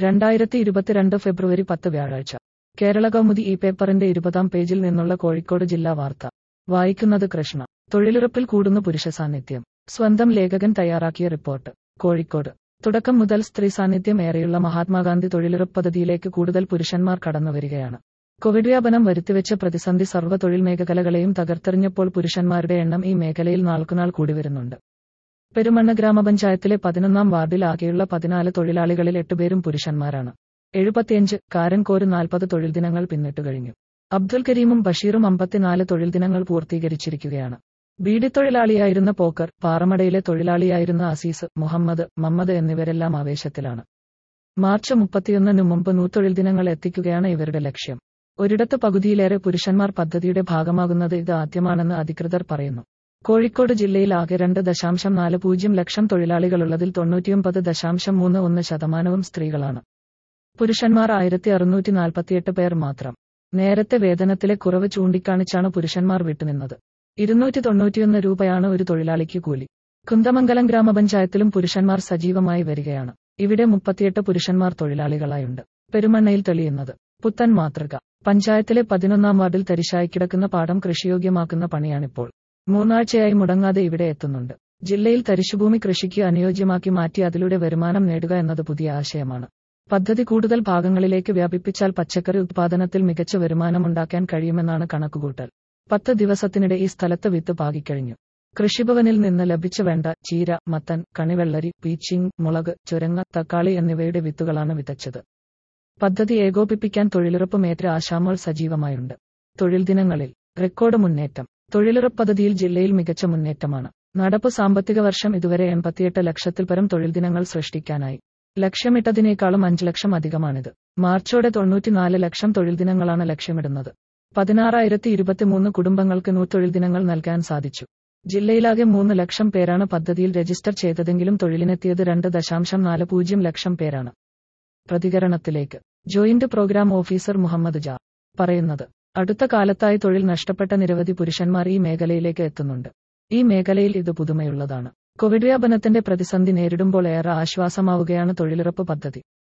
രണ്ടായിരത്തി ഇരുപത്തിരണ്ട് ഫെബ്രുവരി പത്ത് വ്യാഴാഴ്ച കേരള കൗമുദി ഈ പേപ്പറിന്റെ ഇരുപതാം പേജിൽ നിന്നുള്ള കോഴിക്കോട് ജില്ലാ വാർത്ത വായിക്കുന്നത് കൃഷ്ണ തൊഴിലുറപ്പിൽ കൂടുന്ന പുരുഷ സാന്നിധ്യം സ്വന്തം ലേഖകൻ തയ്യാറാക്കിയ റിപ്പോർട്ട് കോഴിക്കോട് തുടക്കം മുതൽ സ്ത്രീ സാന്നിധ്യം ഏറെയുള്ള മഹാത്മാഗാന്ധി തൊഴിലുറപ്പ് പദ്ധതിയിലേക്ക് കൂടുതൽ പുരുഷന്മാർ കടന്നുവരികയാണ് കോവിഡ് വ്യാപനം വരുത്തിവെച്ച പ്രതിസന്ധി സർവ്വ തൊഴിൽ മേഖലകളെയും തകർത്തെറിഞ്ഞപ്പോൾ പുരുഷന്മാരുടെ എണ്ണം ഈ മേഖലയിൽ നാൾക്കുനാൾ കൂടി വരുന്നുണ്ട് പെരുമണ്ണ ഗ്രാമപഞ്ചായത്തിലെ പതിനൊന്നാം വാർഡിൽ ആകെയുള്ള പതിനാല് തൊഴിലാളികളിൽ എട്ടുപേരും പുരുഷന്മാരാണ് എഴുപത്തിയഞ്ച് കാരൻകോര് നാൽപ്പത് തൊഴിൽ ദിനങ്ങൾ പിന്നിട്ട് കഴിഞ്ഞു അബ്ദുൽ കരീമും ബഷീറും അമ്പത്തിനാല് തൊഴിൽ ദിനങ്ങൾ പൂർത്തീകരിച്ചിരിക്കുകയാണ് ബീഡിത്തൊഴിലാളിയായിരുന്ന പോക്കർ പാറമടയിലെ തൊഴിലാളിയായിരുന്ന അസീസ് മുഹമ്മദ് മമ്മദ് എന്നിവരെല്ലാം ആവേശത്തിലാണ് മാർച്ച് മുപ്പത്തിയൊന്നിനു മുമ്പ് നൂത്തൊഴിൽ ദിനങ്ങൾ എത്തിക്കുകയാണ് ഇവരുടെ ലക്ഷ്യം ഒരിടത്ത് പകുതിയിലേറെ പുരുഷന്മാർ പദ്ധതിയുടെ ഭാഗമാകുന്നത് ഇത് ആദ്യമാണെന്ന് അധികൃതർ പറയുന്നു കോഴിക്കോട് ജില്ലയിൽ ആകെ രണ്ട് ദശാംശം നാല് പൂജ്യം ലക്ഷം തൊഴിലാളികളുള്ളതിൽ തൊണ്ണൂറ്റിയൊമ്പത് ദശാംശം മൂന്ന് ഒന്ന് ശതമാനവും സ്ത്രീകളാണ് പുരുഷന്മാർ ആയിരത്തി അറുന്നൂറ്റി നാൽപ്പത്തിയെട്ട് പേർ മാത്രം നേരത്തെ വേതനത്തിലെ കുറവ് ചൂണ്ടിക്കാണിച്ചാണ് പുരുഷന്മാർ വിട്ടുനിന്നത് ഇരുന്നൂറ്റി തൊണ്ണൂറ്റിയൊന്ന് രൂപയാണ് ഒരു തൊഴിലാളിക്ക് കൂലി കുന്തമംഗലം ഗ്രാമപഞ്ചായത്തിലും പുരുഷന്മാർ സജീവമായി വരികയാണ് ഇവിടെ മുപ്പത്തിയെട്ട് പുരുഷന്മാർ തൊഴിലാളികളായുണ്ട് പെരുമണ്ണയിൽ തെളിയുന്നത് പുത്തൻ മാതൃക പഞ്ചായത്തിലെ പതിനൊന്നാം വാർഡിൽ തരിശായി കിടക്കുന്ന പാടം കൃഷിയോഗ്യമാക്കുന്ന പണിയാണിപ്പോൾ മൂന്നാഴ്ചയായി മുടങ്ങാതെ ഇവിടെ എത്തുന്നുണ്ട് ജില്ലയിൽ തരിശുഭൂമി കൃഷിക്ക് അനുയോജ്യമാക്കി മാറ്റി അതിലൂടെ വരുമാനം നേടുക എന്നത് പുതിയ ആശയമാണ് പദ്ധതി കൂടുതൽ ഭാഗങ്ങളിലേക്ക് വ്യാപിപ്പിച്ചാൽ പച്ചക്കറി ഉത്പാദനത്തിൽ മികച്ച വരുമാനമുണ്ടാക്കാൻ കഴിയുമെന്നാണ് കണക്കുകൂട്ടൽ പത്ത് ദിവസത്തിനിടെ ഈ സ്ഥലത്ത് വിത്ത് പാകിക്കഴിഞ്ഞു കൃഷിഭവനിൽ നിന്ന് ലഭിച്ച വെണ്ട ചീര മത്തൻ കണിവെള്ളരി പീച്ചിങ് മുളക് ചുരങ്ങ തക്കാളി എന്നിവയുടെ വിത്തുകളാണ് വിതച്ചത് പദ്ധതി ഏകോപിപ്പിക്കാൻ തൊഴിലുറപ്പ് മേറ്റ ആശാമോൾ സജീവമായുണ്ട് തൊഴിൽ ദിനങ്ങളിൽ റെക്കോർഡ് മുന്നേറ്റം തൊഴിലുറപ്പ് പദ്ധതിയിൽ ജില്ലയിൽ മികച്ച മുന്നേറ്റമാണ് നടപ്പ് സാമ്പത്തിക വർഷം ഇതുവരെ എൺപത്തിയെട്ട് ലക്ഷത്തിൽ പരം തൊഴിൽ ദിനങ്ങൾ സൃഷ്ടിക്കാനായി ലക്ഷ്യമിട്ടതിനേക്കാളും അഞ്ച് ലക്ഷം അധികമാണിത് മാർച്ചോടെ തൊണ്ണൂറ്റിനാല് ലക്ഷം തൊഴിൽ ദിനങ്ങളാണ് ലക്ഷ്യമിടുന്നത് പതിനാറായിരത്തി ഇരുപത്തിമൂന്ന് കുടുംബങ്ങൾക്ക് നൂറ്റൊഴിൽ ദിനങ്ങൾ നൽകാൻ സാധിച്ചു ജില്ലയിലാകെ മൂന്ന് ലക്ഷം പേരാണ് പദ്ധതിയിൽ രജിസ്റ്റർ ചെയ്തതെങ്കിലും തൊഴിലിനെത്തിയത് രണ്ട് ദശാംശം നാല് പൂജ്യം ലക്ഷം പേരാണ് പ്രതികരണത്തിലേക്ക് ജോയിന്റ് പ്രോഗ്രാം ഓഫീസർ മുഹമ്മദ് ജാ പറയുന്നത് അടുത്ത കാലത്തായി തൊഴിൽ നഷ്ടപ്പെട്ട നിരവധി പുരുഷന്മാർ ഈ മേഖലയിലേക്ക് എത്തുന്നുണ്ട് ഈ മേഖലയിൽ ഇത് പുതുമയുള്ളതാണ് കോവിഡ് വ്യാപനത്തിന്റെ പ്രതിസന്ധി നേരിടുമ്പോൾ ഏറെ ആശ്വാസമാവുകയാണ് തൊഴിലുറപ്പ് പദ്ധതി